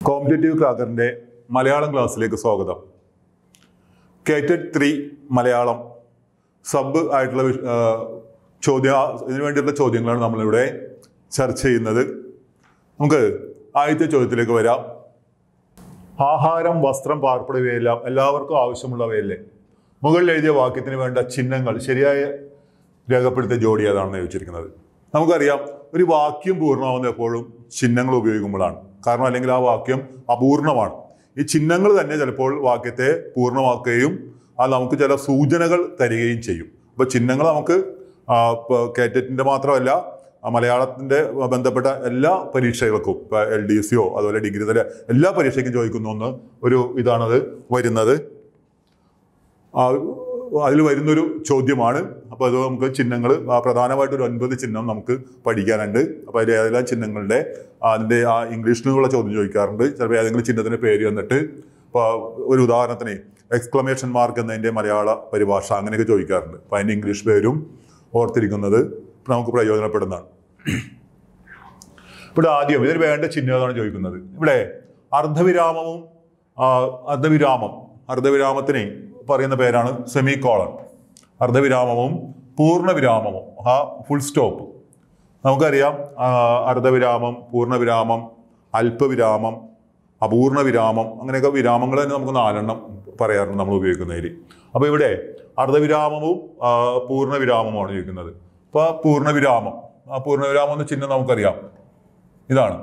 Competitive ക്രാക്കറിന്റെ Malayalam ക്ലാസ്സിലേക്ക് സ്വാഗതം കേറ്റഡ് three Malayalam sub ആയിട്ടുള്ള വിഷ- ആ, ചോദ്യ ഇതിനു വേണ്ടിയിട്ടുള്ള ചോദ്യങ്ങളാണ് നമ്മളിവിടെ ചർച്ച ചെയ്യുന്നത് നമുക്ക് ആദ്യത്തെ ചോദ്യത്തിലേക്ക് വരാം ആഹാരം വസ്ത്രം പാർപ്പിടവയെല്ലാം എല്ലാവർക്കും ആവശ്യമുള്ളവയല്ലേ മുകളിൽ എഴുതിയ വാക്യത്തിന് വേണ്ട ചിഹ്നങ്ങൾ ശരിയായ രേഖപ്പെടുത്തിയ ജോഡി ഏതാണെന്ന് ചോദിച്ചിരിക്കുന്നത് നമുക്കറിയാം ഒരു വാക്യം പൂർണ്ണമാവുന്ന എപ്പോഴും ചിഹ്നങ്ങൾ ഉപയോഗിക്കുമ്പോഴാണ് കാരണം അല്ലെങ്കിൽ ആ വാക്യം അപൂർണമാണ് ഈ ചിഹ്നങ്ങൾ തന്നെ ചിലപ്പോൾ വാക്യത്തെ പൂർണ്ണമാക്കുകയും അത് നമുക്ക് ചില സൂചനകൾ തരികയും ചെയ്യും അപ്പൊ ചിഹ്നങ്ങൾ നമുക്ക് കേറ്ററ്റിന്റെ മാത്രമല്ല ആ മലയാളത്തിന്റെ ബന്ധപ്പെട്ട എല്ലാ പരീക്ഷകൾക്കും ഇപ്പൊ എൽ ഡി സിയോ അതുപോലെ ഡിഗ്രി തല എല്ലാ പരീക്ഷയ്ക്കും ചോദിക്കുന്ന ഒന്ന് ഒരു ഇതാണത് വരുന്നത് അതിൽ വരുന്നൊരു ചോദ്യമാണ് അപ്പോൾ അത് നമുക്ക് ചിഹ്നങ്ങൾ പ്രധാനമായിട്ട് ഒരു ഒൻപത് ചിഹ്നം നമുക്ക് പഠിക്കാനുണ്ട് അപ്പോൾ അതിൽ ഏതെല്ലാം ചിഹ്നങ്ങളുടെ ആ, അതിൻ്റെ ആ ഇംഗ്ലീഷിലുള്ള ചോദ്യം ചോദിക്കാറുണ്ട് ചിലപ്പോൾ ഏതെങ്കിലും ചിഹ്നത്തിന് പേര് തന്നിട്ട് ഇപ്പോൾ ഒരു ഉദാഹരണത്തിന് എക്സ്ക്ലമേഷൻ മാർക്ക് എന്നതിൻ്റെ മലയാള പരിഭാഷ അങ്ങനെയൊക്കെ ചോദിക്കാറുണ്ട് അപ്പോൾ അതിൻ്റെ ഇംഗ്ലീഷ് പേരും ഓർത്തിരിക്കുന്നത് നമുക്ക് പ്രയോജനപ്പെടുന്നതാണ് ഇവിടെ ആദ്യം ഇതിന് വേണ്ട ചിഹ്നം ഏതാണ് ചോദിക്കുന്നത് ഇവിടെ അർദ്ധവിരാമവും ആ, അർദ്ധവിരാമം അർദ്ധവിരാമത്തിന് പറയുന്ന പേരാണ് സെമി കോളൺ അർദ്ധവിരാമവും പൂർണ്ണവിരാമവും ആ ഫുൾ സ്റ്റോപ്പ് നമുക്കറിയാം ആ, അർദ്ധവിരാമം പൂർണ്ണവിരാമം അല്പവിരാമം അപൂർണ വിരാമം അങ്ങനെയൊക്കെ വിരാമങ്ങൾ തന്നെ നമുക്ക് നാലെണ്ണം പറയാറുണ്ട് നമ്മൾ ഉപയോഗിക്കുന്നതിൽ അപ്പോൾ ഇവിടെ അർദ്ധവിരാമവും ആ, പൂർണ്ണവിരാമവുമാണ് ചോദിക്കുന്നത് അപ്പോൾ ആ പൂർണ്ണവിരാമം ആ പൂർണ്ണവിരാമം എന്ന ചിഹ്നം നമുക്കറിയാം ഇതാണ്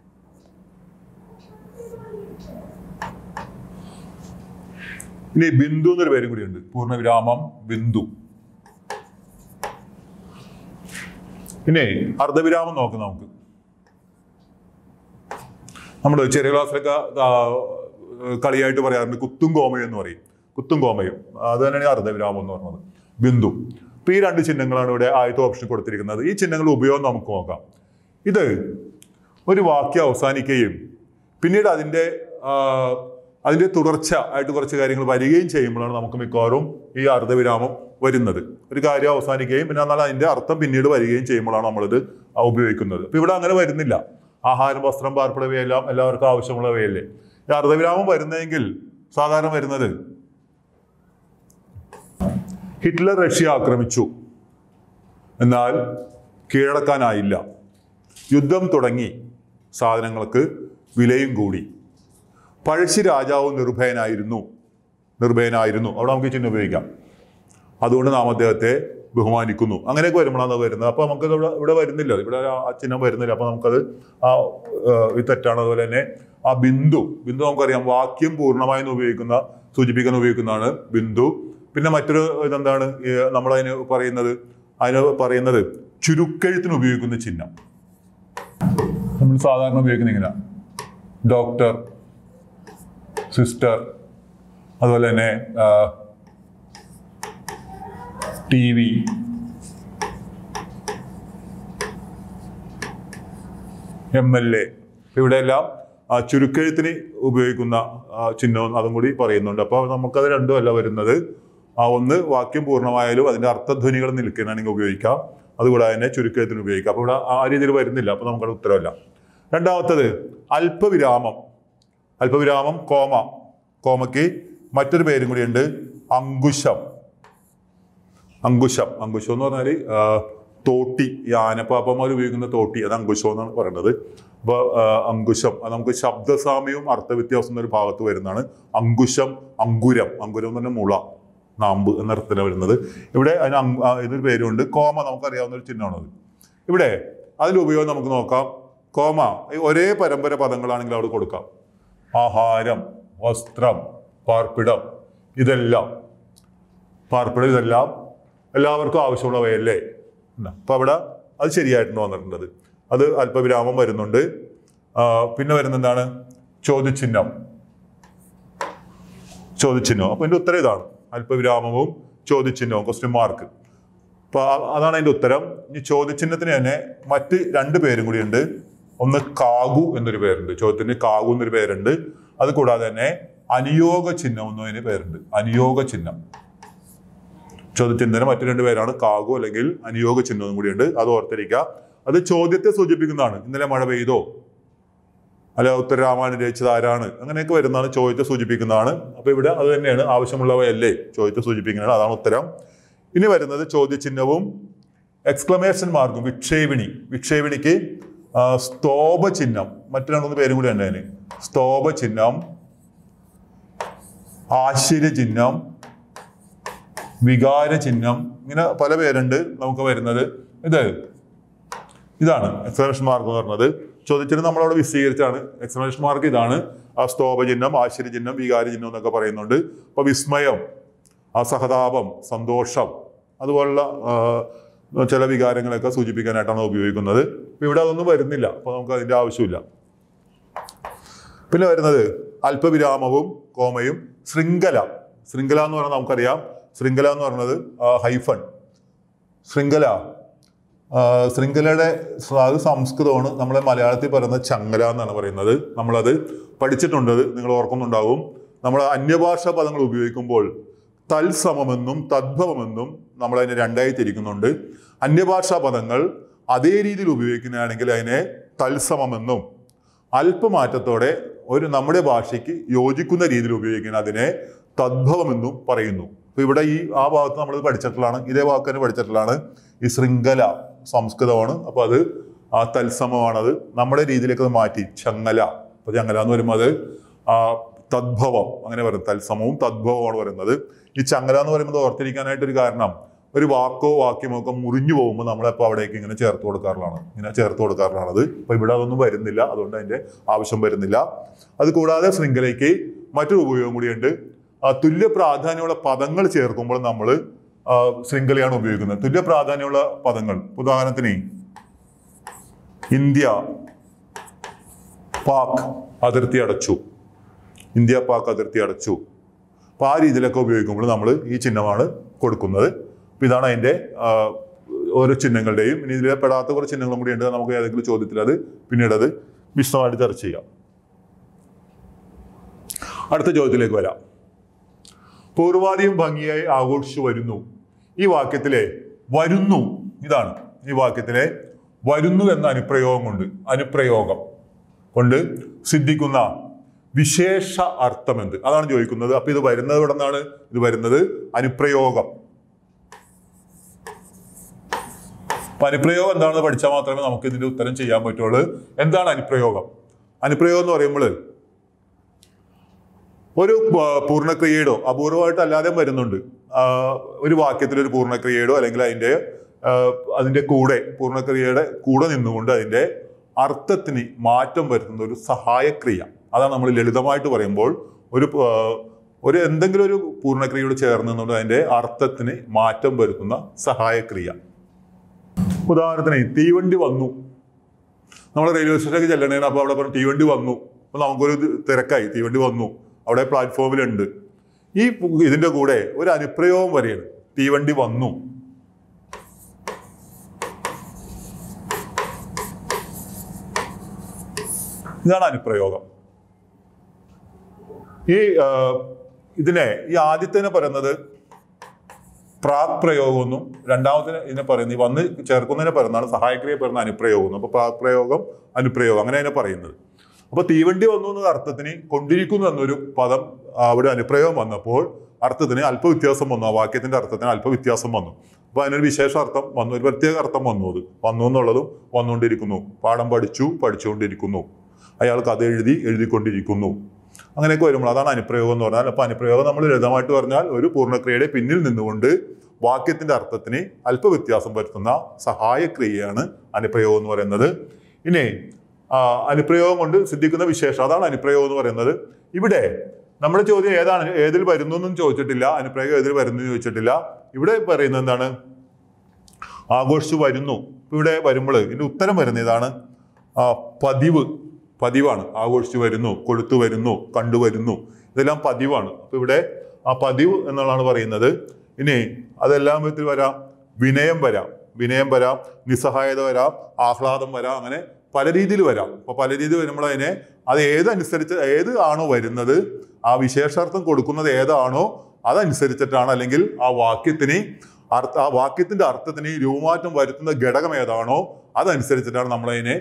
ഇനി ബിന്ദു എന്നൊരു പേരും കൂടിയുണ്ട് പൂർണ്ണവിരാമം ബിന്ദു പിന്നെ അർദ്ധവിരാമം നോക്കാം നമുക്ക് നമ്മൾ ചെറിയ ക്ലാസ്സിലൊക്കെ ആ, കളിയായിട്ട് പറയാറുണ്ട് കുത്തും കോമയും എന്ന് പറയും കുത്തും കോമയും അത് തന്നെയാണ് അർദ്ധവിരാമം എന്ന് പറഞ്ഞത് ബിന്ദു അപ്പൊ ഈ രണ്ട് ചിഹ്നങ്ങളാണ് ഇവിടെ ആദ്യത്തെ ഓപ്ഷൻ കൊടുത്തിരിക്കുന്നത് ഈ ചിഹ്നങ്ങളുടെ ഉപയോഗം നമുക്ക് നോക്കാം ഇത് ഒരു വാക്യം അവസാനിക്കുകയും പിന്നീട് അതിൻ്റെ ആ, അതിൻ്റെ തുടർച്ച ആയിട്ട് കുറച്ച് കാര്യങ്ങൾ വരികയും ചെയ്യുമ്പോഴാണ് നമുക്ക് മിക്കവാറും ഈ അർദ്ധവിരാമം വരുന്നത് ഒരു കാര്യം അവസാനിക്കുകയും പിന്നെ എന്നാൽ അതിൻ്റെ അർത്ഥം പിന്നീട് വരികയും ചെയ്യുമ്പോഴാണ് നമ്മളിത് ആ ഉപയോഗിക്കുന്നത് അപ്പൊ ഇവിടെ അങ്ങനെ വരുന്നില്ല ആഹാരം വസ്ത്രം പാർപ്പിടവയെല്ലാം എല്ലാവർക്കും ആവശ്യമുള്ളവയല്ലേ ഈ അർദ്ധവിരാമം വരുന്നതെങ്കിൽ സാധാരണ വരുന്നത് ഹിറ്റ്ലർ റഷ്യ ആക്രമിച്ചു എന്നാൽ കീഴടക്കാനായില്ല യുദ്ധം തുടങ്ങി സാധനങ്ങൾക്ക് വിലയും കൂടി പഴശ്ശി രാജാവ് നിർഭയനായിരുന്നു നിർഭയനായിരുന്നു അവിടെ നമുക്ക് ഈ ചിഹ്നം ഉപയോഗിക്കാം അതുകൊണ്ട് നാം അദ്ദേഹത്തെ ബഹുമാനിക്കുന്നു അങ്ങനെയൊക്കെ വരുമ്പോഴാണ് അത് വരുന്നത് അപ്പൊ നമുക്ക് ഇവിടെ ഇവിടെ വരുന്നില്ല ഇവിടെ ആ ചിഹ്നം വരുന്നില്ല അപ്പൊ നമുക്കത് ആ ഏഹ്, ഇത് തെറ്റാണ് അതുപോലെ തന്നെ ആ ബിന്ദു ബിന്ദു നമുക്കറിയാം വാക്യം പൂർണ്ണമായും ഉപയോഗിക്കുന്ന സൂചിപ്പിക്കാൻ ഉപയോഗിക്കുന്നതാണ് ബിന്ദു പിന്നെ മറ്റൊരു ഇതെന്താണ് ഈ നമ്മളതിന് പറയുന്നത് അതിന് പറയുന്നത് ചുരുക്കെഴുത്തിന് ഉപയോഗിക്കുന്ന ചിഹ്നം നമ്മൾ സാധാരണ ഉപയോഗിക്കുന്ന ഇങ്ങനെ ഡോക്ടർ സിസ്റ്റർ അതുപോലെ തന്നെ T V M L A ഇവിടെയെല്ലാം ആ, ചുരുക്കെഴുത്തിന് ഉപയോഗിക്കുന്ന ആ, ചിഹ്നവും അതും കൂടി പറയുന്നുണ്ട് അപ്പോൾ നമുക്കത് രണ്ടുമല്ല വരുന്നത് ആ ഒന്ന് വാക്യം പൂർണ്ണമായാലും അതിന്റെ അർത്ഥധ്വനികൾ നിൽക്കണമെങ്കിൽ ഉപയോഗിക്കാം അതുകൂടാതെ തന്നെ ചുരുക്കെഴുത്തിന് ഉപയോഗിക്കാം അപ്പോൾ ഇവിടെ ആ രീതിയിൽ വരുന്നില്ല അപ്പോൾ നമുക്കത് ഉത്തരവല്ല രണ്ടാമത്തത് അല്പവിരാമം അല്പവിരാമം കോമ കോമയ്ക്ക് മറ്റൊരു പേരും കൂടിയുണ്ട് അങ്കുശം അങ്കുശം അങ്കുശം എന്ന് പറഞ്ഞാൽ തോട്ടി ഈ ആനപ്പാപ്പന്മാർ ഉപയോഗിക്കുന്ന തോട്ടി അത് അങ്കുശം എന്നാണ് പറയുന്നത് അപ്പോൾ അങ്കുശം അത് നമുക്ക് ശബ്ദസാമ്യവും അർത്ഥവ്യത്യാസം എന്നൊരു ഭാഗത്ത് വരുന്നതാണ് അങ്കുശം അങ്കുരം അങ്കുരം എന്ന് പറഞ്ഞാൽ മുള നാമ്പ് എന്ന അർത്ഥത്തിലാണ് വരുന്നത് ഇവിടെ അതിന് അങ്- ആ, ഇതൊരു പേരുണ്ട് കോമ നമുക്കറിയാവുന്ന ഒരു ചിഹ്നമാണത് ഇവിടെ അതിന്റെ ഉപയോഗം നമുക്ക് നോക്കാം കോമ ഈ ഒരേ പരമ്പര പദങ്ങളാണെങ്കിൽ അവിടെ കൊടുക്കാം ആഹാരം വസ്ത്രം പാർപ്പിടം ഇതെല്ലാം പാർപ്പിടം ഇതെല്ലാം എല്ലാവർക്കും ആവശ്യമുള്ളവയല്ലേ എന്നാ. അപ്പൊ അവിടെ അത് ശരിയായിട്ടാണ് വന്നിട്ടുള്ളത് അത് അല്പവിരാമം വരുന്നുണ്ട് ആ, പിന്നെ വരുന്ന എന്താണ് ചോദ്യചിഹ്നം ചോദ്യചിഹ്നം അപ്പൊ ഇതിന്റെ ഉത്തരം ഇതാണ് അല്പവിരാമവും ചോദ്യചിഹ്നവും ക്വസ്റ്റ്യൻ മാർക്ക് അപ്പൊ ആ- അതാണ് അതിന്റെ ഉത്തരം ഇനി ചോദ്യചിഹ്നത്തിന് തന്നെ മറ്റ് രണ്ട് പേരും കൂടിയുണ്ട് ഒന്ന് കാഗു എന്നൊരു പേരുണ്ട് ചോദ്യത്തിന് കാഗു എന്നൊരു പേരുണ്ട് അത് കൂടാതെ തന്നെ അനുയോഗ ചിഹ്നം എന്നതിന് പേരുണ്ട് അനുയോഗ ചിഹ്നം ചോദ്യചിഹ്നത്തിന് മറ്റു രണ്ട് പേരാണ് കാഗു അല്ലെങ്കിൽ അനുയോഗ ചിഹ്നവും കൂടിയുണ്ട് അത് ഓർത്തിരിക്കുക അത് ചോദ്യത്തെ സൂചിപ്പിക്കുന്നതാണ് ഇന്നലെ മഴ പെയ്തോ അല്ല ഉത്തരരാമായണം രചിച്ചത് ആരാണ് അങ്ങനെയൊക്കെ വരുന്നതാണ് ചോദ്യത്തെ സൂചിപ്പിക്കുന്നതാണ് അപ്പൊ ഇവിടെ അത് തന്നെയാണ് ആവശ്യമുള്ളവയല്ലേ ചോദ്യത്തെ സൂചിപ്പിക്കുന്നതാണ് അതാണ് ഉത്തരം ഇനി വരുന്നത് ചോദ്യചിഹ്നവും എക്സ്ക്ലമേഷൻ മാർക്കും വിക്ഷേപിണി വിക്ഷേപിണിക്ക് ആ, സ്തോഭ ചിഹ്നം മറ്റു രണ്ടൊന്ന് പേരും കൂടി ഉണ്ട് അതിന് സ്തോഭ ചിഹ്നം ആശ്ചര്യ ചിഹ്നം വികാര ചിഹ്നം ഇങ്ങനെ പല പേരുണ്ട് നമുക്ക് വരുന്നത് ഇത് ഇതാണ് എക്സ്പ്ലനേഷൻ മാർക്ക് എന്ന് പറഞ്ഞത് ചോദിച്ചിട്ട് നമ്മളവിടെ വിശദീകരിച്ചാണ് എക്സ്പ്ലനേഷൻ മാർക്ക് ഇതാണ് ആ സ്തോഭ ചിഹ്നം ആശ്ചര്യ ചിഹ്നം വികാര ചിഹ്നം എന്നൊക്കെ പറയുന്നുണ്ട് അപ്പൊ വിസ്മയം ആ സഹതാപം സന്തോഷം അതുപോലുള്ള ആ, ചില വികാരങ്ങളൊക്കെ സൂചിപ്പിക്കാനായിട്ടാണ് ഉപയോഗിക്കുന്നത് ഇപ്പൊ ഇവിടെ അതൊന്നും വരുന്നില്ല അപ്പൊ നമുക്ക് അതിന്റെ ആവശ്യമില്ല പിന്നെ വരുന്നത് അല്പവിരാമവും കോമയും ശൃംഖല ശൃംഖല എന്ന് പറഞ്ഞാൽ നമുക്കറിയാം ശൃംഖല എന്ന് പറയുന്നത് ആ, ഹൈഫൺ ശൃംഖല ആ, ശൃംഖലയുടെ സ- അത് സംസ്കൃതമാണ് നമ്മളെ മലയാളത്തിൽ പറയുന്ന ചങ്ങല എന്നാണ് പറയുന്നത് നമ്മളത് പഠിച്ചിട്ടുണ്ട് അത് നിങ്ങൾ ഓർക്കുന്നുണ്ടാവും നമ്മൾ അന്യഭാഷ പദങ്ങൾ ഉപയോഗിക്കുമ്പോൾ തൽസമമെന്നും തദ്ഭവമെന്നും നമ്മൾ അതിനെ രണ്ടായി തിരിക്കുന്നുണ്ട് അന്യഭാഷാ പദങ്ങൾ അതേ രീതിയിൽ ഉപയോഗിക്കുന്നതാണെങ്കിൽ അതിനെ തൽസമമെന്നും അല്പമാറ്റത്തോടെ ഒരു നമ്മുടെ ഭാഷയ്ക്ക് യോജിക്കുന്ന രീതിയിൽ ഉപയോഗിക്കുന്ന അതിനെ തദ്ഭവമെന്നും പറയുന്നു അപ്പൊ ഇവിടെ ഈ ആ ഭാഗത്ത് നമ്മൾ പഠിച്ചിട്ടുള്ളതാണ് ഇതേ വാക്ക് തന്നെ പഠിച്ചിട്ടുള്ളതാണ് ഈ ശൃംഖല സംസ്കൃതമാണ് അപ്പൊ അത് ആ തത്സമമാണത് നമ്മുടെ രീതിയിലേക്ക് അത് മാറ്റി ചങ്ങല അപ്പൊ ചങ്ങല എന്ന് പറയുമ്പോൾ അത് ആ തദ്ഭവം അങ്ങനെ പറയും തത്സമവും തദ്ഭവമാണ് പറയുന്നത് ഈ ചങ്ങല എന്ന് പറയുമ്പോൾ ഓർത്തിരിക്കാനായിട്ടൊരു കാരണം ഒരു വാക്കോ വാക്യമോ ഒക്കെ മുറിഞ്ഞു പോകുമ്പോൾ നമ്മളപ്പോൾ അവിടേക്ക് ഇങ്ങനെ ചേർത്ത് കൊടുക്കാറുള്ളതാണ് ഇങ്ങനെ ചേർത്ത് കൊടുക്കാറുള്ളതാണത് അപ്പൊ ഇവിടെ അതൊന്നും വരുന്നില്ല അതുകൊണ്ട് അതിന്റെ ആവശ്യം വരുന്നില്ല അത് കൂടാതെ ശൃംഖലയ്ക്ക് മറ്റൊരു ഉപയോഗം കൂടിയുണ്ട് ആ, തുല്യ പ്രാധാന്യമുള്ള പദങ്ങൾ ചേർക്കുമ്പോൾ നമ്മൾ ശൃംഖലയാണ് ഉപയോഗിക്കുന്നത് തുല്യ പ്രാധാന്യമുള്ള പദങ്ങൾ ഉദാഹരണത്തിന് ഇന്ത്യ പാക് അതിർത്തി അടച്ചു ഇന്ത്യ പാക് അതിർത്തി അടച്ചു അപ്പൊ ആ രീതിയിലൊക്കെ ഉപയോഗിക്കുമ്പോൾ നമ്മൾ ഈ ചിഹ്നമാണ് കൊടുക്കുന്നത് അപ്പൊ ഇതാണ് അതിന്റെ ആ, ഓരോ ചിഹ്നങ്ങളുടെയും ഇനി ഇതിലെ പെടാത്ത കുറച്ച് ചിഹ്നങ്ങളും കൂടി ഉണ്ട് അത് നമുക്ക് ഏതെങ്കിലും ചോദ്യത്തിൽ അത് പിന്നീട് അത് വിശദമായിട്ട് ചർച്ച ചെയ്യാം അടുത്ത ചോദ്യത്തിലേക്ക് വരാം പൂർവാദിയും ഭംഗിയായി ആഘോഷിച്ചു വരുന്നു ഈ വാക്യത്തിലെ വരുന്നു ഇതാണ് ഈ വാക്യത്തിലെ വരുന്നു എന്ന അനുപ്രയോഗം കൊണ്ട് അനുപ്രയോഗം കൊണ്ട് സിദ്ധിക്കുന്ന വിശേഷ അർത്ഥം എന്ത് അതാണ് ചോദിക്കുന്നത് അപ്പൊ ഇത് വരുന്നത് ഇവിടെ നിന്നാണ് ഇത് വരുന്നത് അനുപ്രയോഗം അപ്പൊ അനുപ്രയോഗം എന്താണെന്ന് പഠിച്ചാൽ മാത്രമേ നമുക്ക് ഇതിന്റെ ഉത്തരം ചെയ്യാൻ പറ്റുള്ളൂ എന്താണ് അനുപ്രയോഗം അനുപ്രയോഗം എന്ന് പറയുമ്പോൾ ഒരു ആ, പൂർണ്ണക്രിയയുടെ അപൂർവമായിട്ട് അല്ലാതെ വരുന്നുണ്ട് ആ, ഒരു വാക്യത്തിൽ ഒരു പൂർണ്ണക്രിയയുടെ അല്ലെങ്കിൽ അതിന്റെ ആ, അതിന്റെ കൂടെ പൂർണ്ണക്രിയയുടെ കൂടെ നിന്നുകൊണ്ട് അതിന്റെ അർത്ഥത്തിന് മാറ്റം വരുത്തുന്ന ഒരു സഹായക്രിയ അതാണ് നമ്മൾ ലളിതമായിട്ട് പറയുമ്പോൾ ഒരു ആ, ഒരു എന്തെങ്കിലും ഒരു പൂർണ്ണക്രിയയോട് ചേർന്ന് നിന്നുകൊണ്ട് അതിന്റെ അർത്ഥത്തിന് മാറ്റം വരുത്തുന്ന സഹായക്രിയ ഉദാഹരണത്തിന് തീവണ്ടി വന്നു നമ്മൾ റെയിൽവേ സ്റ്റേഷനിലേക്ക് ചെല്ലണേന് അപ്പോൾ അവിടെ പറഞ്ഞു തീവണ്ടി വന്നു അപ്പോൾ നമുക്കൊരു ഇത് തിരക്കായി തീവണ്ടി വന്നു അവിടെ പ്ലാറ്റ്ഫോമിലുണ്ട് ഈ പു- ഇതിന്റെ കൂടെ ഒരു അനുപ്രയോഗം വരെയാണ് തീവണ്ടി വന്നു ഇതാണ് അനുപ്രയോഗം ഈ ആ, ഇതിനെ ഈ ആദ്യത്തിനെ പറയുന്നത് പ്രാക് പ്രയോഗം എന്നും രണ്ടാമത്തിന് ഇതിനെ പറയുന്നത് ഈ വന്ന് ചേർക്കുന്നതിനെ പറയുന്നതാണ് സഹായക്രിയ പറയുന്ന അനുപ്രയോഗം എന്നും അപ്പൊ പ്രാക് പ്രയോഗം അനുപ്രയോഗം അങ്ങനെ അതിനെ പറയുന്നത് അപ്പൊ തീവണ്ടി വന്നു എന്ന അർത്ഥത്തിന് കൊണ്ടിരിക്കുന്നു എന്നൊരു പദം ആ, അവിടെ അനുപ്രയോഗം വന്നപ്പോൾ അർത്ഥത്തിന് അല്പ വ്യത്യാസം വന്നു ആ വാക്യത്തിന്റെ അർത്ഥത്തിന് അല്പ വ്യത്യാസം വന്നു അപ്പൊ അതിനൊരു വിശേഷ അർത്ഥം വന്നു ഒരു പ്രത്യേക അർത്ഥം വന്നു അത് വന്നു എന്നുള്ളതും വന്നുകൊണ്ടിരിക്കുന്നു പാഠം പഠിച്ചു പഠിച്ചുകൊണ്ടിരിക്കുന്നു അയാൾ കഥ എഴുതി എഴുതിക്കൊണ്ടിരിക്കുന്നു അങ്ങനെയൊക്കെ വരുമ്പോൾ അതാണ് അനുപ്രയോഗം എന്ന് പറഞ്ഞാൽ അപ്പൊ അനുപ്രയോഗം നമ്മൾ ലളിതമായിട്ട് പറഞ്ഞാൽ ഒരു പൂർണ്ണക്രിയയുടെ പിന്നിൽ നിന്നുകൊണ്ട് വാക്യത്തിന്റെ അർത്ഥത്തിന് അല്പ വ്യത്യാസം വരുത്തുന്ന സഹായക്രിയയാണ് അനുപ്രയോഗം എന്ന് പറയുന്നത് ഇനി ആ, അനുപ്രയോഗം കൊണ്ട് സിദ്ധിക്കുന്ന വിശേഷം അതാണ് അനുപ്രയോഗം എന്ന് പറയുന്നത് ഇവിടെ നമ്മുടെ ചോദ്യം ഏതാണ് ഏതിൽ വരുന്നു എന്നും ചോദിച്ചിട്ടില്ല അനുപ്രയോഗം ഏതിൽ വരുന്നു എന്ന് ചോദിച്ചിട്ടില്ല ഇവിടെ പറയുന്നത് എന്താണ് ആഘോഷിച്ചു വരുന്നു ഇപ്പൊ ഇവിടെ വരുമ്പോൾ ഇതിന്റെ ഉത്തരം വരുന്ന ഇതാണ് ആ, പതിവ് പതിവാണ് ആഘോഷിച്ചു വരുന്നു കൊഴുത്തു വരുന്നു കണ്ടുവരുന്നു ഇതെല്ലാം പതിവാണ് അപ്പൊ ഇവിടെ ആ പതിവ് എന്നുള്ളതാണ് പറയുന്നത് ഇനി അതെല്ലാം വിധത്തിൽ വരാം വിനയം വരാം വിനയം വരാം നിസ്സഹായത വരാം ആഹ്ലാദം വരാം അങ്ങനെ പല രീതിയിൽ വരാം അപ്പൊ പല രീതിയിൽ വരുമ്പോൾ അതിനെ അത് ഏതനുസരിച്ച് ഏത് ആണോ വരുന്നത് ആ വിശേഷാർത്ഥം കൊടുക്കുന്നത് ഏതാണോ അതനുസരിച്ചിട്ടാണ് അല്ലെങ്കിൽ ആ വാക്യത്തിന് അർത്ഥ ആ വാക്യത്തിന്റെ അർത്ഥത്തിന് രൂപമാറ്റം വരുത്തുന്ന ഘടകം ഏതാണോ അതനുസരിച്ചിട്ടാണ് നമ്മൾ അതിനെ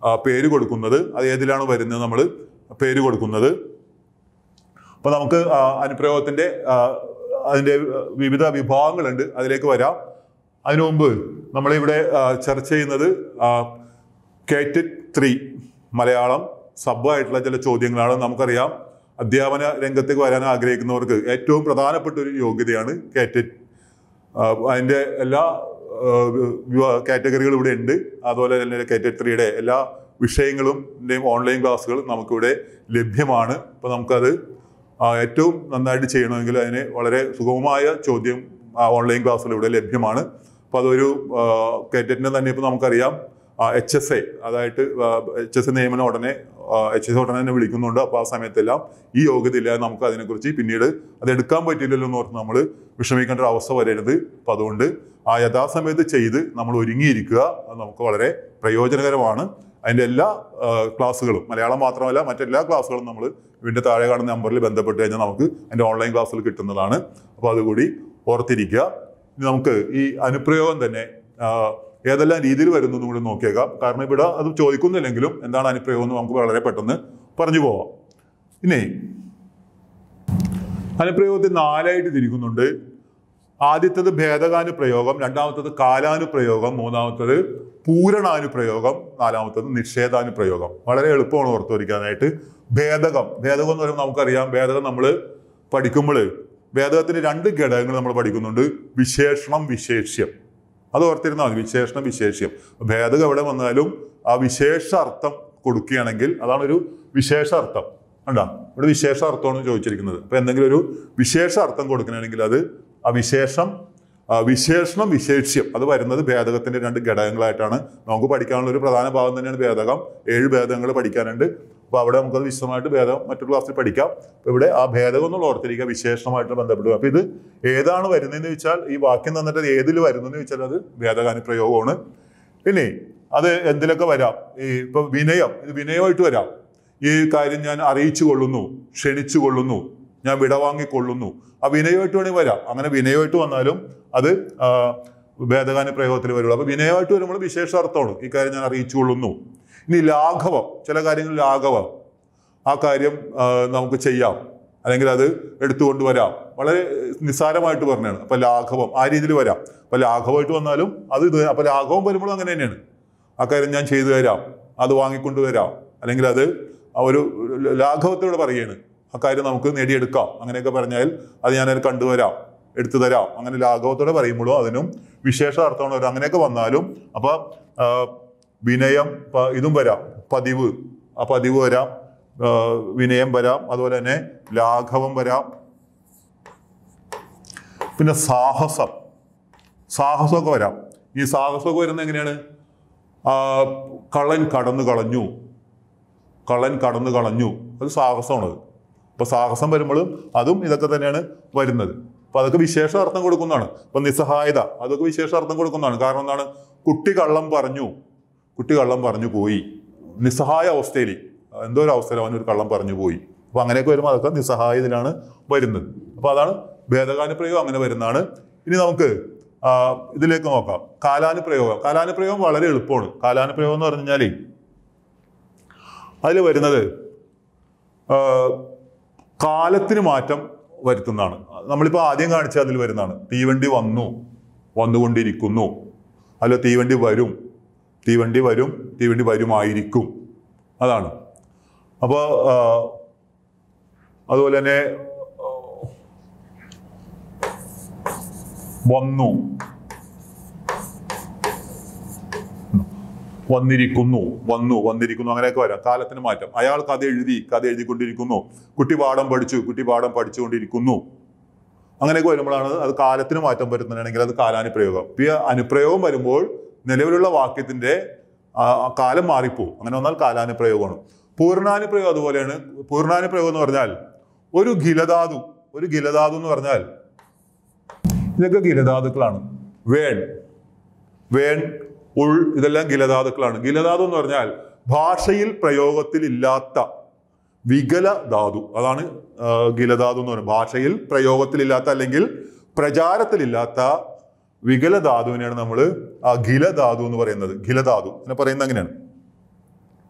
ആ, പേര് കൊടുക്കുന്നത് അത് ഏതിലാണ് വരുന്നത് നമ്മൾ പേര് കൊടുക്കുന്നത് അപ്പോൾ നമുക്ക് ആ, അനുപ്രയോഗത്തിന്റെ ആ, അതിന്റെ വിവിധ വിഭാഗങ്ങളുണ്ട് അതിലേക്ക് വരാം അതിനു മുമ്പ് നമ്മളിവിടെ ആ, ചർച്ച ചെയ്യുന്നത് കേറ്റഡ് ത്രീ മലയാളം സബ് ആയിട്ടുള്ള ചില ചോദ്യങ്ങളാണ് നമുക്കറിയാം അധ്യാപന രംഗത്തേക്ക് വരാൻ ആഗ്രഹിക്കുന്നവർക്ക് ഏറ്റവും പ്രധാനപ്പെട്ട ഒരു യോഗ്യതയാണ് കേറ്റഡ് അതിൻ്റെ എല്ലാ കാറ്റഗറികളും ഇവിടെ ഉണ്ട് അതുപോലെ തന്നെ കേറ്റഡ് ത്രീയുടെ എല്ലാ വിഷയങ്ങളും ഓൺലൈൻ ക്ലാസ്സുകളും നമുക്കിവിടെ ലഭ്യമാണ് അപ്പോൾ നമുക്കത് ആ, ഏറ്റവും നന്നായിട്ട് ചെയ്യണമെങ്കിൽ അതിന് വളരെ സുഗമമായ ചോദ്യം ഓൺലൈൻ ക്ലാസ്സുകൾ ഇവിടെ ലഭ്യമാണ് അപ്പോൾ അതൊരു കേറ്ററ്റിനെ തന്നെ ഇപ്പോൾ നമുക്കറിയാം എച്ച് എസ് എ അതായിട്ട് എച്ച് എസ് എ നിയമനം ഉടനെ എച്ച് എസ് ഉടനെ തന്നെ വിളിക്കുന്നുണ്ട് അപ്പോൾ ആ സമയത്തെല്ലാം ഈ യോഗ്യത ഇല്ലാതെ നമുക്ക് അതിനെക്കുറിച്ച് പിന്നീട് അത് എടുക്കാൻ പറ്റില്ലല്ലോ എന്ന് ഓർത്ത് നമ്മൾ വിഷമിക്കേണ്ട ഒരു അവസ്ഥ വരരുത് അപ്പം അതുകൊണ്ട് ആ യഥാസമയത്ത് ചെയ്ത് നമ്മൾ ഒരുങ്ങിയിരിക്കുക അത് നമുക്ക് വളരെ പ്രയോജനകരമാണ് അതിൻ്റെ എല്ലാ ആ, ക്ലാസ്സുകളും മലയാളം മാത്രമല്ല മറ്റെല്ലാ ക്ലാസ്സുകളും നമ്മൾ ഇതിൻ്റെ താഴെ കാണുന്ന നമ്പറിൽ ബന്ധപ്പെട്ട് കഴിഞ്ഞാൽ നമുക്ക് അതിൻ്റെ ഓൺലൈൻ ക്ലാസ്സുകൾ കിട്ടുന്നതാണ് അപ്പോൾ അതുകൂടി ഓർത്തിരിക്കുക ഇനി നമുക്ക് ഈ അനുപ്രയോഗം തന്നെ ആ, ഏതെല്ലാം രീതിയിൽ വരുന്നു എന്ന് കൂടി നോക്കിയേക്കാം കാരണം ഇവിടെ അത് ചോദിക്കുന്നില്ലെങ്കിലും എന്താണ് അനുപ്രയോഗം എന്ന് നമുക്ക് വളരെ പെട്ടെന്ന് പറഞ്ഞു പോവാം ഇനി അനുപ്രയോഗത്തെ നാലായിട്ട് തിരിക്കുന്നുണ്ട് ആദ്യത്തത് ഭേദകാനുപ്രയോഗം രണ്ടാമത്തത് കാലാനുപ്രയോഗം മൂന്നാമത്തത് പൂരണാനുപ്രയോഗം നാലാമത്തത് നിഷേധാനുപ്രയോഗം വളരെ എളുപ്പമാണ് ഓർത്തു വരിക്കാനായിട്ട് ഭേദകം ഭേദകം എന്ന് പറയുമ്പോൾ നമുക്കറിയാം ഭേദകം നമ്മൾ പഠിക്കുമ്പോൾ ഭേദകത്തിന് രണ്ട് ഘടകങ്ങൾ നമ്മൾ പഠിക്കുന്നുണ്ട് വിശേഷണം വിശേഷ്യം അത് ഓർത്തിരുന്നാൽ മതി വിശേഷണം വിശേഷ്യം ഭേദകം എവിടെ വന്നാലും ആ വിശേഷ അർത്ഥം കൊടുക്കുകയാണെങ്കിൽ അതാണ് ഒരു വിശേഷ അർത്ഥം കണ്ടാ ഇവിടെ വിശേഷ അർത്ഥമാണ് ചോദിച്ചിരിക്കുന്നത് അപ്പൊ എന്തെങ്കിലും ഒരു വിശേഷ അർത്ഥം കൊടുക്കണമെങ്കിൽ അത് ആ വിശേഷം ആ വിശേഷണം വിശേഷ്യം അത് വരുന്നത് ഭേദകത്തിന്റെ രണ്ട് ഘടകങ്ങളായിട്ടാണ് നമുക്ക് പഠിക്കാനുള്ള ഒരു പ്രധാന ഭാഗം തന്നെയാണ് ഭേദകം ഏഴ് ഭേദങ്ങൾ പഠിക്കാനുണ്ട് അപ്പോൾ അവിടെ നമുക്കത് വിശദമായിട്ട് ഭേദം മറ്റൊരു ക്ലാസ്സിൽ പഠിക്കാം അപ്പോൾ ഇവിടെ ആ ഭേദകം എന്നുള്ള ഓർത്തിരിക്കുക വിശേഷണമായിട്ട് ബന്ധപ്പെട്ടു അപ്പോൾ ഇത് ഏതാണ് വരുന്നതെന്ന് വെച്ചാൽ ഈ വാക്യം തന്നിട്ട് അത് ഏതിൽ വരുന്നതെന്ന് വെച്ചാൽ അത് ഭേദകാനുപ്രയോഗമാണ് പിന്നെ അത് എന്തിലൊക്കെ വരാം ഈ ഇപ്പൊ വിനയം ഇത് വിനയമായിട്ട് വരാം ഈ കാര്യം ഞാൻ അറിയിച്ചു കൊള്ളുന്നു ക്ഷണിച്ചു കൊള്ളുന്നു ഞാൻ വിടവാങ്ങിക്കൊള്ളുന്നു ആ വിനയമായിട്ട് വേണമെങ്കിൽ വരാം അങ്ങനെ വിനയമായിട്ട് വന്നാലും അത് ആ, ഭേദകാന പ്രയോഗത്തിൽ വരുള്ളൂ അപ്പൊ വിനയമായിട്ട് വരുമ്പോൾ വിശേഷാർത്ഥമാണ് ഈ കാര്യം ഞാൻ അറിയിച്ചു കൊള്ളുന്നു ഇനി ലാഘവം ചില കാര്യങ്ങൾ ലാഘവം ആ കാര്യം ആ, നമുക്ക് ചെയ്യാം അല്ലെങ്കിൽ അത് എടുത്തുകൊണ്ട് വരാം വളരെ നിസ്സാരമായിട്ട് പറഞ്ഞാണ് അപ്പൊ ലാഘവം ആ രീതിയിൽ വരാം അപ്പൊ ലാഘവമായിട്ട് വന്നാലും അത് ഇത് അപ്പൊ ലാഘവം വരുമ്പോൾ അങ്ങനെ തന്നെയാണ് ആ കാര്യം ഞാൻ ചെയ്തു തരാം അത് വാങ്ങിക്കൊണ്ട് വരാം അല്ലെങ്കിൽ അത് ആ ഒരു ലാഘവത്തോടെ പറയുകയാണ് ആ കാര്യം നമുക്ക് നേടിയെടുക്കാം അങ്ങനെയൊക്കെ പറഞ്ഞാൽ അത് ഞാൻ അതിന് കണ്ടുവരാം എടുത്തു തരാം അങ്ങനെ ലാഘവത്തോടെ പറയുമ്പോഴും അതിനും വിശേഷ അർത്ഥമാണ് വരും അങ്ങനെയൊക്കെ വന്നാലും അപ്പൊ ആ, വിനയം പ- ഇതും വരാം പതിവ് ആ പതിവ് വരാം ആ, വിനയം വരാം അതുപോലെ തന്നെ ലാഘവം വരാം പിന്നെ സാഹസം സാഹസമൊക്കെ വരാം ഈ സാഹസമൊക്കെ വരുന്നത് എങ്ങനെയാണ് ആ, കള്ളൻ കടന്നു കളഞ്ഞു കള്ളൻ കടന്നു കളഞ്ഞു അത് സാഹസമാണത് അപ്പൊ സാഹസം വരുമ്പോഴും അതും ഇതൊക്കെ തന്നെയാണ് വരുന്നത് അപ്പൊ അതൊക്കെ വിശേഷ അർത്ഥം കൊടുക്കുന്നതാണ് അപ്പൊ നിസ്സഹായത അതൊക്കെ വിശേഷ അർത്ഥം കൊടുക്കുന്നതാണ് കാരണം എന്താണ് കുട്ടി കള്ളം പറഞ്ഞു കുട്ടി കള്ളം പറഞ്ഞു പോയി നിസ്സഹായ അവസ്ഥയിൽ എന്തോ ഒരു അവസ്ഥയിൽ അവൻ ഒരു കള്ളം പറഞ്ഞു പോയി അപ്പൊ അങ്ങനെയൊക്കെ വരുമ്പോൾ അതൊക്കെ നിസ്സഹായതിലാണ് വരുന്നത് അപ്പൊ അതാണ് ഭേദകാനുപ്രയോഗം അങ്ങനെ വരുന്നതാണ് ഇനി നമുക്ക് ആ, ഇതിലേക്ക് നോക്കാം കാലാനുപ്രയോഗം കാലാനുപ്രയോഗം വളരെ എളുപ്പമാണ് കാലാനുപ്രയോഗം എന്ന് പറഞ്ഞു കഴിഞ്ഞാൽ അതിൽ വരുന്നത് ആ, കാലത്തിന് മാറ്റം വരുത്തുന്നതാണ് നമ്മളിപ്പോൾ ആദ്യം കാണിച്ച അതിൽ വരുന്നതാണ് തീവണ്ടി വന്നു വന്നുകൊണ്ടിരിക്കുന്നു അല്ല തീവണ്ടി വരും തീവണ്ടി വരും തീവണ്ടി വരുമായിരിക്കും അതാണ് അപ്പോൾ അതുപോലെ തന്നെ ആ, വന്നു വന്നിരിക്കുന്നു വന്നു വന്നിരിക്കുന്നു അങ്ങനെയൊക്കെ വരാം കാലത്തിന് മാറ്റം അയാൾ കഥ എഴുതി കഥ എഴുതിക്കൊണ്ടിരിക്കുന്നു കുട്ടി പാഠം പഠിച്ചു കുട്ടി പാഠം പഠിച്ചുകൊണ്ടിരിക്കുന്നു അങ്ങനെയൊക്കെ വരുമ്പോഴാണ് അത് കാലത്തിന് മാറ്റം വരുന്നതാണെങ്കിൽ അത് കാലാനുപ്രയോഗം ഇപ്പൊ ഈ അനുപ്രയോഗം വരുമ്പോൾ നിലവിലുള്ള വാക്യത്തിന്റെ ആ, ആ കാലം മാറിപ്പോവും അങ്ങനെ വന്നാൽ കാലാനുപ്രയോഗമാണ് പൂർണ്ണാനുപ്രയോഗം അതുപോലെയാണ് പൂർണ്ണാനുപ്രയോഗം എന്ന് പറഞ്ഞാൽ ഒരു ഗിലധാതു ഒരു ഗിലധാതു എന്ന് പറഞ്ഞാൽ ഇതൊക്കെ ഗിലധാതുക്കളാണ് വേൺ വേൺ ഉൾ ഇതെല്ലാം ഗിലധാതുക്കളാണ് ഗിലധാതു എന്ന് പറഞ്ഞാൽ ഭാഷയിൽ പ്രയോഗത്തിൽ ഇല്ലാത്ത വികല ധാതു അതാണ് ആ, ഗിലധാതു എന്ന് പറയുന്നത് ഭാഷയിൽ പ്രയോഗത്തിലില്ലാത്ത അല്ലെങ്കിൽ പ്രചാരത്തിലില്ലാത്ത വികല ധാതുവിനെയാണ് നമ്മൾ ഗിലധാതു എന്ന് പറയുന്നത് ഗിലധാതു എന്ന് പറയുന്നത് അങ്ങനെയാണ്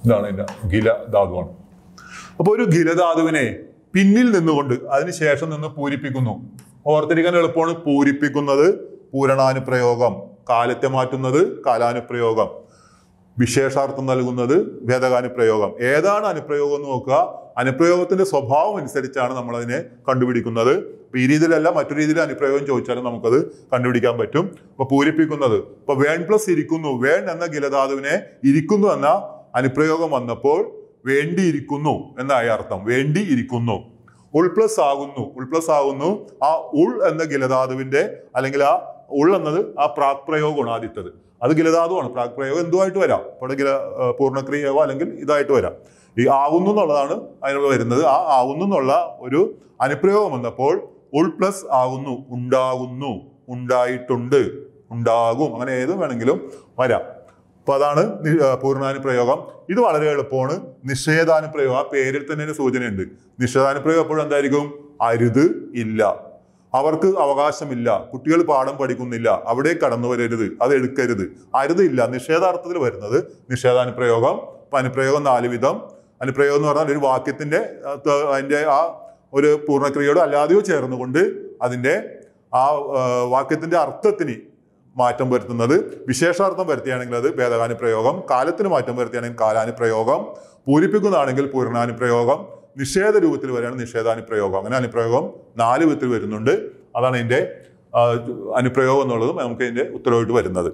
ഇതാണ് ഇതിന്റെ ഗില ധാതുവാണ് അപ്പൊ ഒരു ഗിലധാതുവിനെ പിന്നിൽ നിന്നുകൊണ്ട് അതിന് ശേഷം നിന്ന് പൂരിപ്പിക്കുന്നു ഓർത്തിരിക്കാൻ എളുപ്പമാണ് പൂരിപ്പിക്കുന്നത് പൂരണാനുപ്രയോഗം കാലത്തെ മാറ്റുന്നത് കാലാനുപ്രയോഗം വിശേഷാർത്ഥം നൽകുന്നത് ഭേദകാനുപ്രയോഗം ഏതാണ് അനുപ്രയോഗം എന്ന് നോക്കുക അനുപ്രയോഗത്തിന്റെ സ്വഭാവം അനുസരിച്ചാണ് നമ്മൾ അതിനെ കണ്ടുപിടിക്കുന്നത് അപ്പൊ ഈ രീതിയിലല്ല മറ്റു രീതിയിൽ അനുപ്രയോഗം ചോദിച്ചാലും നമുക്കത് കണ്ടുപിടിക്കാൻ പറ്റും അപ്പൊ പൂരിപ്പിക്കുന്നത് ഇപ്പൊ വേൺ പ്ലസ് ഇരിക്കുന്നു വേൺ എന്ന ഗിലധാതുവിനെ ഇരിക്കുന്നു എന്ന അനുപ്രയോഗം വന്നപ്പോൾ വേണ്ടിയിരിക്കുന്നു എന്നായ അർത്ഥം വേണ്ടി ഇരിക്കുന്നു ഉൾ പ്ലസ് ആകുന്നു ഉൾ പ്ലസ് ആകുന്നു ആ ഉൾ എന്ന ഗിലധാതുവിന്റെ അല്ലെങ്കിൽ ആ ഉൾ എന്നത് ആ പ്രാക് പ്രയോഗമാണ് ആദ്യത്തത് അത് ഗിലധാതുവാണ് പ്രാക് പ്രയോഗം എന്തുമായിട്ട് വരാം ഇവിടെ ഗില ആ, പൂർണ്ണക്രിയയോ അല്ലെങ്കിൽ ഇതായിട്ട് വരാം ഈ ആകുന്നു എന്നുള്ളതാണ് അതിനുള്ള വരുന്നത് ആ ആകുന്നു എന്നുള്ള ഒരു അനുപ്രയോഗം വന്നപ്പോൾ ഉൾ പ്ലസ് ആകുന്നു ഉണ്ടാകുന്നു ഉണ്ടായിട്ടുണ്ട് ഉണ്ടാകും അങ്ങനെ ഏത് വേണമെങ്കിലും വരാം അപ്പൊ അതാണ് നി- ആ, പൂർണ്ണാനുപ്രയോഗം ഇത് വളരെ എളുപ്പമാണ് നിഷേധാനുപ്രയോഗം ആ പേരിൽ തന്നെ ഒരു സൂചനയുണ്ട് നിഷേധാനുപ്രയോഗം എപ്പോഴും എന്തായിരിക്കും അരുത് ഇല്ല അവർക്ക് അവകാശമില്ല കുട്ടികൾ പാഠം പഠിക്കുന്നില്ല അവിടെ കടന്നു വരരുത് അത് എടുക്കരുത് അരുത് ഇല്ല നിഷേധാർത്ഥത്തിൽ വരുന്നത് നിഷേധാനുപ്രയോഗം അപ്പൊ അനുപ്രയോഗം നാല് വിധം അനുപ്രയോഗം എന്ന് പറഞ്ഞാൽ ഒരു വാക്യത്തിന്റെ ആ, ത- അതിന്റെ ആ ഒരു പൂർണ്ണക്രിയയോട് അല്ലാതെയോ ചേർന്നുകൊണ്ട് അതിന്റെ ആ ആ, വാക്യത്തിന്റെ അർത്ഥത്തിന് മാറ്റം വരുത്തുന്നത് വിശേഷാർത്ഥം വരുത്തിയാണെങ്കിൽ അത് ഭേദകാനുപ്രയോഗം കാലത്തിന് മാറ്റം വരുത്തിയാണെങ്കിൽ കാലാനുപ്രയോഗം പൂരിപ്പിക്കുന്നതാണെങ്കിൽ പൂർണ്ണാനുപ്രയോഗം നിഷേധ രൂപത്തിൽ വരികയാണ് നിഷേധാനുപ്രയോഗം അങ്ങനെ അനുപ്രയോഗം നാല് വിധത്തിൽ വരുന്നുണ്ട് അതാണ് ഇതിന്റെ ആ, അനുപ്രയോഗം എന്നുള്ളതും നമുക്ക് ഇതിന്റെ ഉത്തരവായിട്ട് വരുന്നത്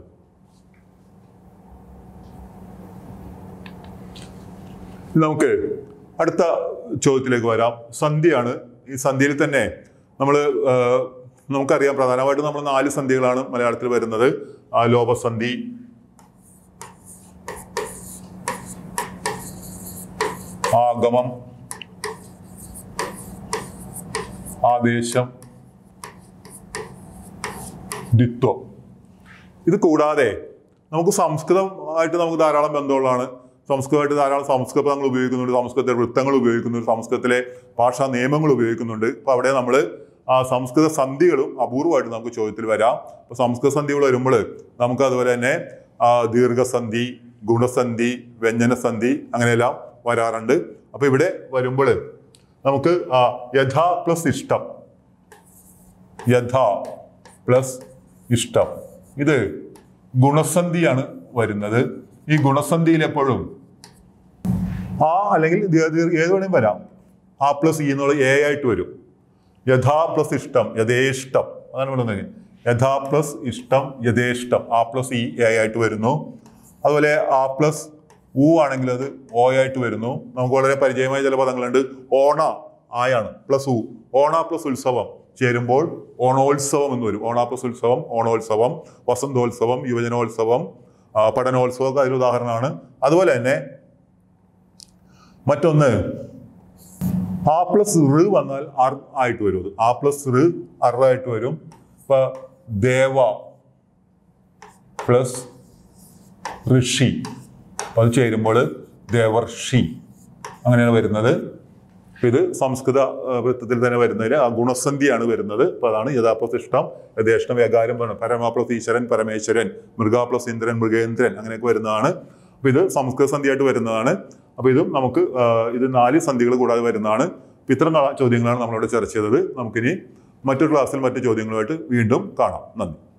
ഇനി നമുക്ക് അടുത്ത ചോദ്യത്തിലേക്ക് വരാം സന്ധിയാണ് ഈ സന്ധിയിൽ തന്നെ നമ്മൾ നമുക്കറിയാം പ്രധാനമായിട്ടും നമ്മൾ നാല് സന്ധികളാണ് മലയാളത്തിൽ വരുന്നത് ആ, ലോപസന്ധി ആഗമം ആദേശം ദ്വിത്വം ഇത് കൂടാതെ നമുക്ക് സംസ്കൃതമായിട്ട് നമുക്ക് ധാരാളം ബന്ധമുള്ളതാണ് സംസ്കൃതമായിട്ട് ധാരാളം സംസ്കൃത പദങ്ങൾ ഉപയോഗിക്കുന്നുണ്ട് സംസ്കൃതത്തിലെ വൃത്തങ്ങൾ ഉപയോഗിക്കുന്നുണ്ട് സംസ്കൃതത്തിലെ ഭാഷാ നിയമങ്ങൾ ഉപയോഗിക്കുന്നുണ്ട് അപ്പൊ അവിടെ നമ്മൾ ആ സംസ്കൃത സന്ധികളും അപൂർവമായിട്ട് നമുക്ക് ചോദ്യത്തിൽ വരാം അപ്പൊ സംസ്കൃത സന്ധികൾ വരുമ്പോൾ നമുക്ക് അതുപോലെ തന്നെ ആ, ദീർഘസന്ധി ഗുണസന്ധി വ്യഞ്ജനസന്ധി അങ്ങനെയെല്ലാം വരാറുണ്ട് അപ്പൊ ഇവിടെ വരുമ്പോൾ നമുക്ക് ആ, യഥാ പ്ലസ് ഇഷ്ടം യഥാ പ്ലസ് ഇഷ്ടം ഇത് ഗുണസന്ധിയാണ് വരുന്നത് ഈ ഗുണസന്ധിയിൽ എപ്പോഴും ആ അല്ലെങ്കിൽ ദീ- ദീ- ഏത് വേണേലും വരാം ആ പ്ലസ് ഇ എന്നുള്ള എ ആയിട്ട് വരും യഥാ പ്ലസ് ഇഷ്ടം യഥേഷ്ടം അതാണ് പറയുന്നത് യഥാ പ്ലസ് ഇഷ്ടം യഥേഷ്ടം ആ പ്ലസ് ഇ എ ആയിട്ട് വരുന്നു അതുപോലെ ആ പ്ലസ് ഊ ആണെങ്കിൽ അത് ഓ ആയിട്ട് വരുന്നു നമുക്ക് വളരെ പരിചയമായ ചില പദങ്ങളുണ്ട് ഓണ ആയാണ് പ്ലസ് ഊ ഓണ പ്ലസ് ഉത്സവം ചേരുമ്പോൾ ഓണോത്സവം എന്ന് വരും ഓണ പ്ലസ് ഉത്സവം ഓണോത്സവം വസന്തോത്സവം യുവജനോത്സവം ആ, പഠനോത്സവം ഒക്കെ അതിന് ഉദാഹരണമാണ് അതുപോലെ തന്നെ മറ്റൊന്ന് ആ പ്ലസ് റ് വന്നാൽ അർ ആയിട്ട് വരും അത് ആ പ്ലസ് റ് അർ ആയിട്ട് വരും ഇപ്പൊ ദേവ പ്ലസ് ഋഷി അപ്പൊ അത് ചേരുമ്പോൾ ദേവർഷി അങ്ങനെയാണ് വരുന്നത് അപ്പൊ ഇത് സംസ്കൃത ആ, വൃത്തത്തിൽ തന്നെ വരുന്നതിന് ആ ഗുണസന്ധിയാണ് വരുന്നത് അപ്പൊ അതാണ് യഥാപ്ലസ് ഇഷ്ടം യഥേഷ്ടം വ്യാകാരം പറഞ്ഞു പരമാപ്ലസ് ഈശ്വരൻ പരമേശ്വരൻ മൃഗാപ്ലസ് ഇന്ദ്രൻ മൃഗേന്ദ്രൻ അങ്ങനെയൊക്കെ വരുന്നതാണ് അപ്പൊ ഇത് സംസ്കൃത സന്ധിയായിട്ട് വരുന്നതാണ് അപ്പൊ ഇതും നമുക്ക് ആ, ഇത് നാല് സന്ധികൾ കൂടാതെ വരുന്നതാണ് അപ്പൊ ഇത്തരം നാ- ചോദ്യങ്ങളാണ് നമ്മളിവിടെ ചർച്ച ചെയ്തത് നമുക്കിനി മറ്റൊരു ക്ലാസ്സിൽ മറ്റു ചോദ്യങ്ങളുമായിട്ട് വീണ്ടും കാണാം നന്ദി